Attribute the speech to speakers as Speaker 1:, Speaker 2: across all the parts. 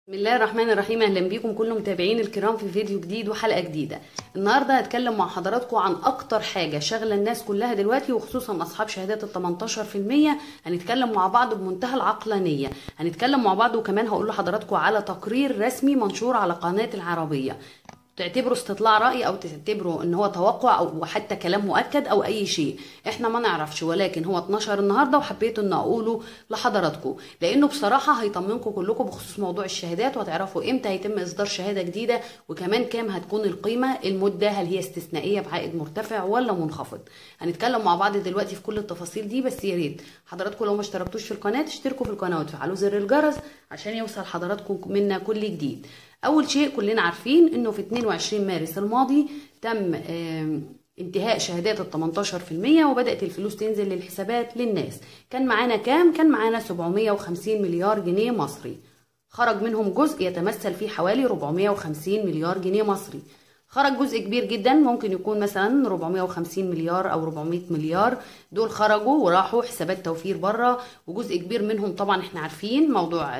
Speaker 1: بسم الله الرحمن الرحيم اهلا بيكم كل متابعين الكرام في فيديو جديد وحلقه جديده النهارده هتكلم مع حضراتكم عن اكتر حاجه شاغله الناس كلها دلوقتي وخصوصا اصحاب شهادات ال 18% هنتكلم مع بعض بمنتهى العقلانيه هنتكلم مع بعض وكمان هقول لحضراتكم على تقرير رسمي منشور على قناه العربيه تعتبره استطلاع رأي أو تعتبره إن هو توقع أو حتى كلام مؤكد أو أي شيء إحنا ما نعرفش ولكن هو اتنشر النهاردة وحبيت إن أقوله لحضراتكم لأنه بصراحة هيطمنكم كلكم بخصوص موضوع الشهادات وهتعرفوا إمتى هيتم إصدار شهادة جديدة وكمان كام هتكون القيمة المدة هل هي استثنائية بعائد مرتفع ولا منخفض هنتكلم مع بعض دلوقتي في كل التفاصيل دي بس يا ريت حضراتكم لو ما اشتركتوش في القناة تشتركوا في القناة وتفعلوا زر الجرس عشان يوصل حضراتكم منا كل جديد اول شيء كلنا عارفين انه في 22 مارس الماضي تم انتهاء شهادات ال 18% وبدات الفلوس تنزل للحسابات للناس كان معانا كام كان معانا 750 مليار جنيه مصري خرج منهم جزء يتمثل فيه حوالي 450 مليار جنيه مصري خرج جزء كبير جدا ممكن يكون مثلا 450 مليار او 400 مليار دول خرجوا وراحوا حسابات توفير بره وجزء كبير منهم طبعا احنا عارفين موضوع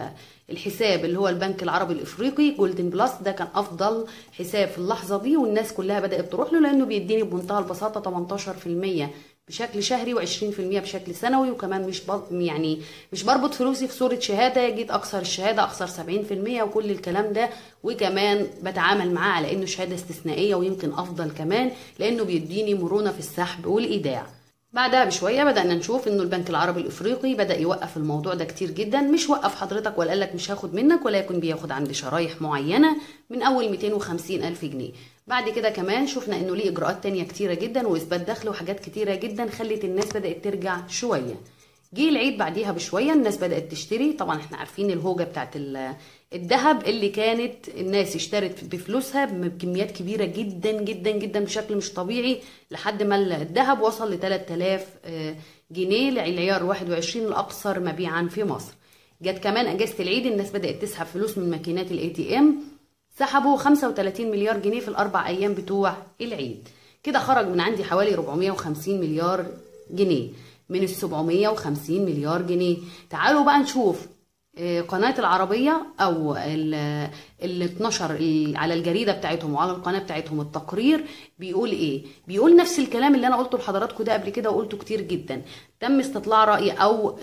Speaker 1: الحساب اللي هو البنك العربي الافريقي جولدن بلس ده كان افضل حساب في اللحظه دي والناس كلها بدات تروح له لانه بيديني بمنتهى البساطه 18% بشكل شهري و20% بشكل سنوي وكمان مش يعني مش بربط فلوسي في صوره شهاده جيت اكسر الشهاده اخسر 70% وكل الكلام ده وكمان بتعامل معاه على انه شهاده استثنائيه ويمكن افضل كمان لانه بيديني مرونه في السحب والايداع بعدها بشويه بدانا نشوف انه البنك العربي الافريقي بدا يوقف الموضوع ده كتير جدا مش وقف حضرتك ولا قال لك مش هاخد منك ولكن بياخد عند شرايح معينه من اول 250 الف جنيه بعد كده كمان شفنا انه ليه اجراءات تانية كتيره جدا واثبات دخل وحاجات كتيره جدا خلت الناس بدات ترجع شويه جه العيد بعديها بشويه الناس بدات تشتري طبعا احنا عارفين الهوجه بتاعت الذهب اللي كانت الناس اشترت بفلوسها بكميات كبيره جدا جدا جدا بشكل مش طبيعي لحد ما الذهب وصل ل 3000 جنيه لعيار 21 الاكثر مبيعا في مصر جت كمان اجازه العيد الناس بدات تسحب فلوس من ماكينات الاي تي ام سحبوا 35 مليار جنيه في الاربع ايام بتوع العيد كده خرج من عندي حوالي 450 مليار جنيه من ال 750 مليار جنيه تعالوا بقى نشوف قناة العربية أو اللي اتنشر على الجريدة بتاعتهم وعلى القناة بتاعتهم التقرير بيقول إيه؟ بيقول نفس الكلام اللي أنا قلته لحضراتكم ده قبل كده وقلته كتير جدا تم استطلاع رأي أو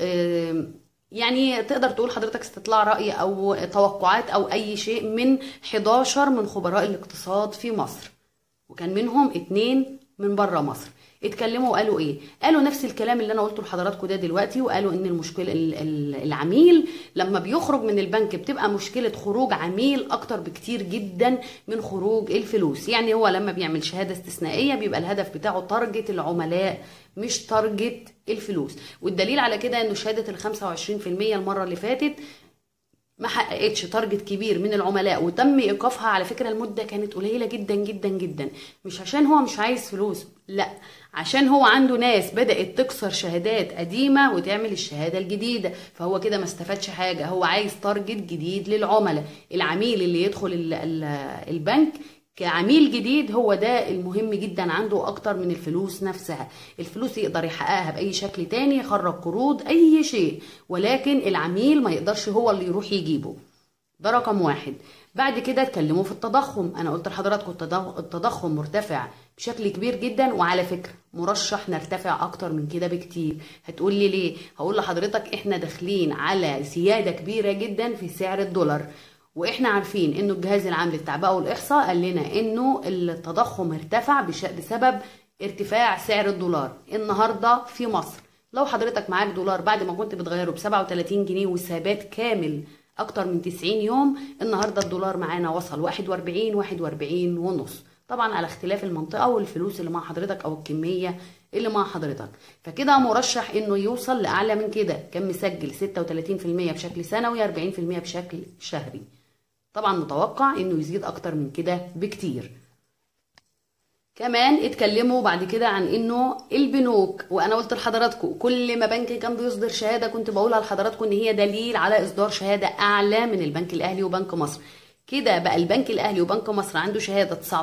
Speaker 1: يعني تقدر تقول حضرتك استطلاع رأي أو توقعات أو أي شيء من 11 من خبراء الاقتصاد في مصر وكان منهم اتنين من بره مصر اتكلموا وقالوا ايه قالوا نفس الكلام اللي انا قلته لحضراتكم ده دلوقتي وقالوا ان المشكله العميل لما بيخرج من البنك بتبقى مشكله خروج عميل اكتر بكتير جدا من خروج الفلوس يعني هو لما بيعمل شهاده استثنائيه بيبقى الهدف بتاعه تارجت العملاء مش تارجت الفلوس والدليل على كده انه شهاده ال 25% المره اللي فاتت ما حققتش تارجت كبير من العملاء وتم ايقافها على فكره المده كانت قليله جدا جدا جدا مش عشان هو مش عايز فلوس لا عشان هو عنده ناس بدات تكسر شهادات قديمه وتعمل الشهاده الجديده فهو كده ما استفادش حاجه هو عايز تارجت جديد للعملاء العميل اللي يدخل ال ال البنك كعميل جديد هو ده المهم جدا عنده اكتر من الفلوس نفسها الفلوس يقدر يحققها باي شكل تاني يخرج قروض اي شيء ولكن العميل ما يقدرش هو اللي يروح يجيبه ده رقم واحد بعد كده اتكلموا في التضخم انا قلت لحضراتكم التضخم مرتفع بشكل كبير جدا وعلى فكره مرشح نرتفع اكتر من كده بكتير هتقول لي ليه هقول لحضرتك احنا داخلين على زياده كبيره جدا في سعر الدولار واحنا عارفين انه الجهاز العام للتعبئه والاحصاء قال لنا انه التضخم ارتفع بسبب ارتفاع سعر الدولار النهارده في مصر لو حضرتك معاك دولار بعد ما كنت بتغيره ب 37 جنيه وثبات كامل اكتر من 90 يوم النهارده الدولار معانا وصل 41 41 ونص طبعا على اختلاف المنطقه والفلوس اللي مع حضرتك او الكميه اللي مع حضرتك فكده مرشح انه يوصل لاعلى من كده كان مسجل 36% بشكل سنوي 40% بشكل شهري طبعا متوقع انه يزيد اكتر من كده بكتير كمان اتكلموا بعد كده عن انه البنوك وانا قلت لحضراتكم كل ما بنك كان بيصدر شهاده كنت بقولها لحضراتكم ان هي دليل على اصدار شهاده اعلى من البنك الاهلي وبنك مصر كده بقى البنك الاهلي وبنك مصر عنده شهاده 19%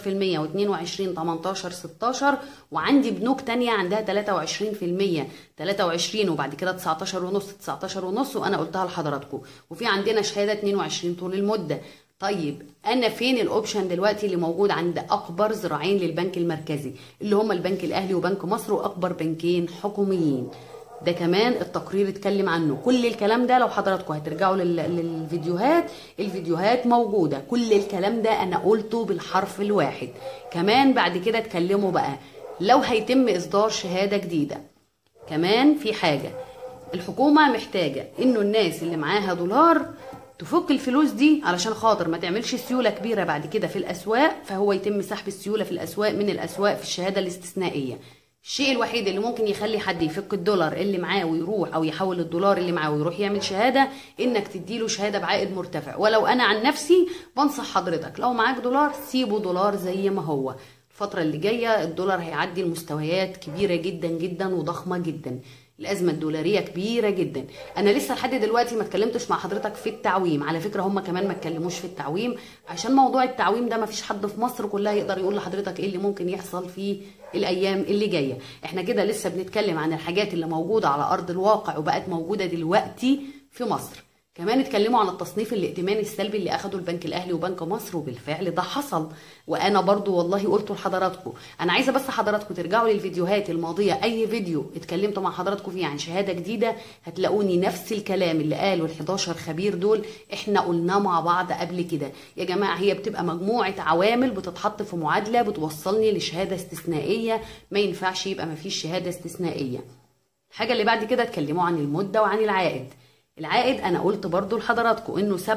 Speaker 1: و22 18 16 وعندي بنوك تانية عندها 23% 23 وبعد كده 19 ونص 19 ونص وانا قلتها لحضراتكم وفي عندنا شهاده 22 طول المده طيب انا فين الاوبشن دلوقتي اللي موجود عند اكبر ذراعين للبنك المركزي اللي هم البنك الاهلي وبنك مصر واكبر بنكين حكوميين ده كمان التقرير اتكلم عنه كل الكلام ده لو حضراتكم هترجعوا لل- للفيديوهات الفيديوهات موجودة كل الكلام ده انا قلته بالحرف الواحد كمان بعد كده اتكلموا بقى لو هيتم اصدار شهادة جديدة كمان في حاجة الحكومة محتاجة انه الناس اللي معاها دولار تفك الفلوس دي علشان خاطر ما تعملش سيولة كبيرة بعد كده في الأسواق فهو يتم سحب السيولة في الأسواق من الأسواق في الشهادة الاستثنائية الشيء الوحيد اللي ممكن يخلي حد يفك الدولار اللي معاه ويروح او يحول الدولار اللي معاه ويروح يعمل شهاده انك تديله شهاده بعائد مرتفع ولو انا عن نفسي بنصح حضرتك لو معاك دولار سيبه دولار زي ما هو الفتره اللي جايه الدولار هيعدي لمستويات كبيره جدا جدا وضخمه جدا الازمه الدولاريه كبيره جدا انا لسه لحد دلوقتي ما اتكلمتش مع حضرتك في التعويم على فكره هم كمان ما اتكلموش في التعويم عشان موضوع التعويم ده ما فيش حد في مصر كلها يقدر يقول لحضرتك ايه اللي ممكن يحصل في الايام اللي جايه احنا كده لسه بنتكلم عن الحاجات اللي موجوده على ارض الواقع وبقت موجوده دلوقتي في مصر كمان اتكلموا عن التصنيف الائتماني السلبي اللي اخده البنك الاهلي وبنك مصر وبالفعل ده حصل وانا برضو والله قلته لحضراتكم انا عايزه بس حضراتكم ترجعوا للفيديوهات الماضيه اي فيديو اتكلمت مع حضراتكم فيه عن شهاده جديده هتلاقوني نفس الكلام اللي قاله ال11 خبير دول احنا قلناه مع بعض قبل كده يا جماعه هي بتبقى مجموعه عوامل بتتحط في معادله بتوصلني لشهاده استثنائيه ما ينفعش يبقى ما فيش شهاده استثنائيه الحاجه اللي بعد كده اتكلموا عن المده وعن العائد العائد انا قلت برضو لحضراتكم انه 27%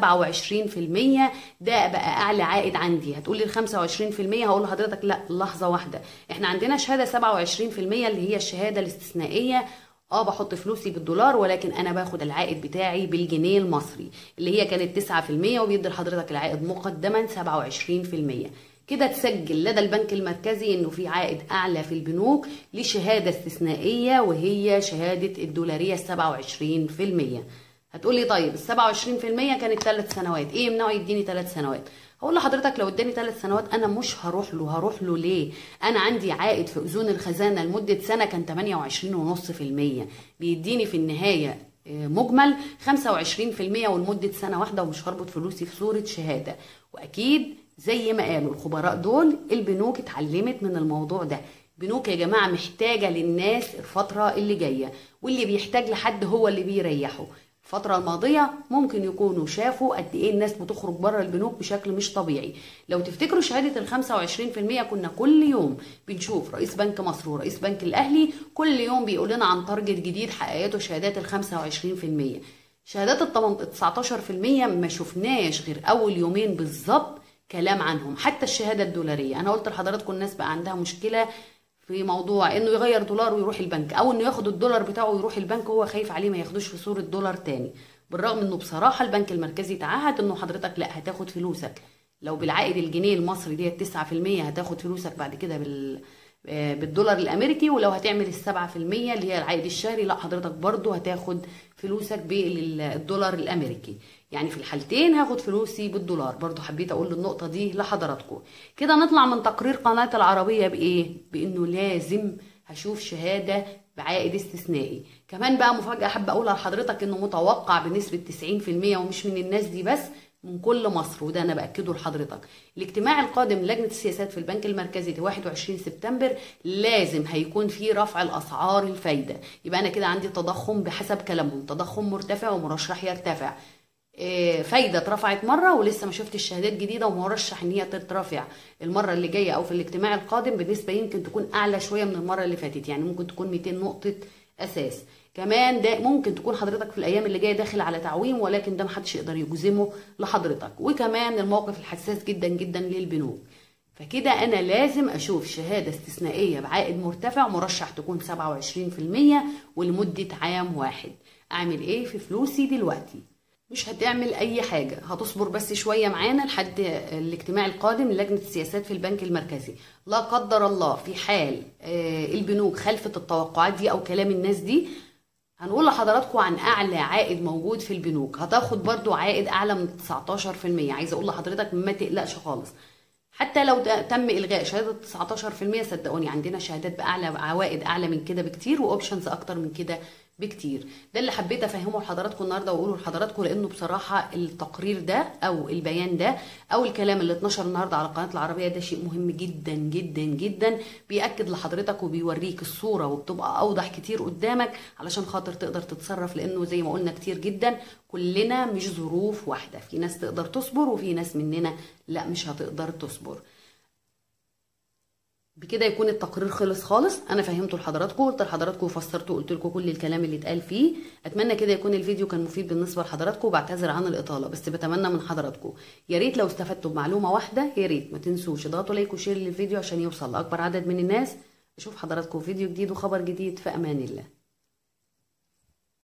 Speaker 1: ده بقى اعلى عائد عندي هتقولي ال 25% هقول لحضرتك لا لحظه واحده احنا عندنا شهاده 27% اللي هي الشهاده الاستثنائيه اه بحط فلوسي بالدولار ولكن انا باخد العائد بتاعي بالجنيه المصري اللي هي كانت 9% وبيدي لحضرتك العائد مقدما 27% كده تسجل لدى البنك المركزي انه في عائد اعلى في البنوك لشهاده استثنائيه وهي شهاده الدولاريه 27% هتقولي طيب ال 27% كانت ثلاث سنوات ايه يمنعه يديني ثلاث سنوات هقول لحضرتك لو اداني ثلاث سنوات انا مش هروح له هروح له ليه انا عندي عائد في اذون الخزانه لمده سنه كان 28.5% بيديني في النهايه آه، مجمل 25% ولمده سنه واحده ومش هربط فلوسي في صوره شهاده واكيد زي ما قالوا الخبراء دول البنوك اتعلمت من الموضوع ده بنوك يا جماعة محتاجة للناس الفترة اللي جاية واللي بيحتاج لحد هو اللي بيريحه الفترة الماضية ممكن يكونوا شافوا قد ايه الناس بتخرج بره البنوك بشكل مش طبيعي لو تفتكروا شهادة ال 25% كنا كل يوم بنشوف رئيس بنك مصر ورئيس بنك الأهلي كل يوم بيقول لنا عن تارجت جديد حققته شهادات ال 25% شهادات ال 19% ما شفناش غير أول يومين بالظبط كلام عنهم حتى الشهادة الدولارية أنا قلت لحضراتكم الناس بقى عندها مشكلة في موضوع انه يغير دولار ويروح البنك او انه ياخد الدولار بتاعه ويروح البنك وهو خايف عليه ما ياخدوش في صورة دولار تاني بالرغم انه بصراحة البنك المركزي تعهد انه حضرتك لا هتاخد فلوسك لو بالعائد الجنيه المصري ديت 9% هتاخد فلوسك بعد كده بال بالدولار الامريكي ولو هتعمل السبعة في المية اللي هي العائد الشهري لا حضرتك برضو هتاخد فلوسك بالدولار الامريكي يعني في الحالتين هاخد فلوسي بالدولار برضو حبيت اقول النقطة دي لحضراتكم كده نطلع من تقرير قناة العربية بايه بانه لازم هشوف شهادة بعائد استثنائي كمان بقى مفاجأة حابة اقولها لحضرتك انه متوقع بنسبة 90% ومش من الناس دي بس من كل مصر وده انا باكده لحضرتك الاجتماع القادم لجنه السياسات في البنك المركزي 21 سبتمبر لازم هيكون فيه رفع الاسعار الفايده يبقى انا كده عندي تضخم بحسب كلامهم تضخم مرتفع ومرشح يرتفع فايده اترفعت مره ولسه ما شفتش شهادات جديده ومرشح ان هي تترفع المره اللي جايه او في الاجتماع القادم بنسبه يمكن تكون اعلى شويه من المره اللي فاتت يعني ممكن تكون 200 نقطه اساس كمان ده ممكن تكون حضرتك في الايام اللي جايه داخل على تعويم ولكن ده محدش يقدر يجزمه لحضرتك وكمان الموقف الحساس جدا جدا للبنوك فكده انا لازم اشوف شهاده استثنائيه بعائد مرتفع مرشح تكون 27% ولمده عام واحد اعمل ايه في فلوسي دلوقتي مش هتعمل اي حاجه هتصبر بس شويه معانا لحد الاجتماع القادم لجنه السياسات في البنك المركزي لا قدر الله في حال البنوك خلفت التوقعات دي او كلام الناس دي هنقول لحضراتكم عن اعلى عائد موجود في البنوك هتاخد برضو عائد اعلى من 19% عايزه اقول لحضرتك ما تقلقش خالص حتى لو تم الغاء شهاده 19% صدقوني عندنا شهادات باعلى عوائد اعلى من كده بكتير واوبشنز اكتر من كده بكتير ده اللي حبيت افهمه لحضراتكم النهارده واقوله لحضراتكم لانه بصراحه التقرير ده او البيان ده او الكلام اللي اتنشر النهارده على القناه العربيه ده شيء مهم جدا جدا جدا بياكد لحضرتك وبيوريك الصوره وبتبقى اوضح كتير قدامك علشان خاطر تقدر تتصرف لانه زي ما قلنا كتير جدا كلنا مش ظروف واحده في ناس تقدر تصبر وفي ناس مننا لا مش هتقدر تصبر بكده يكون التقرير خلص خالص انا فهمته لحضراتكم قلت لحضراتكم وفسرته وقلت لكم كل الكلام اللي اتقال فيه اتمنى كده يكون الفيديو كان مفيد بالنسبه لحضراتكم وبعتذر عن الاطاله بس بتمنى من حضراتكم يا ريت لو استفدتوا بمعلومه واحده يا ريت ما تنسوش اضغطوا لايك وشير للفيديو عشان يوصل لاكبر عدد من الناس اشوف حضراتكم فيديو جديد وخبر جديد في امان الله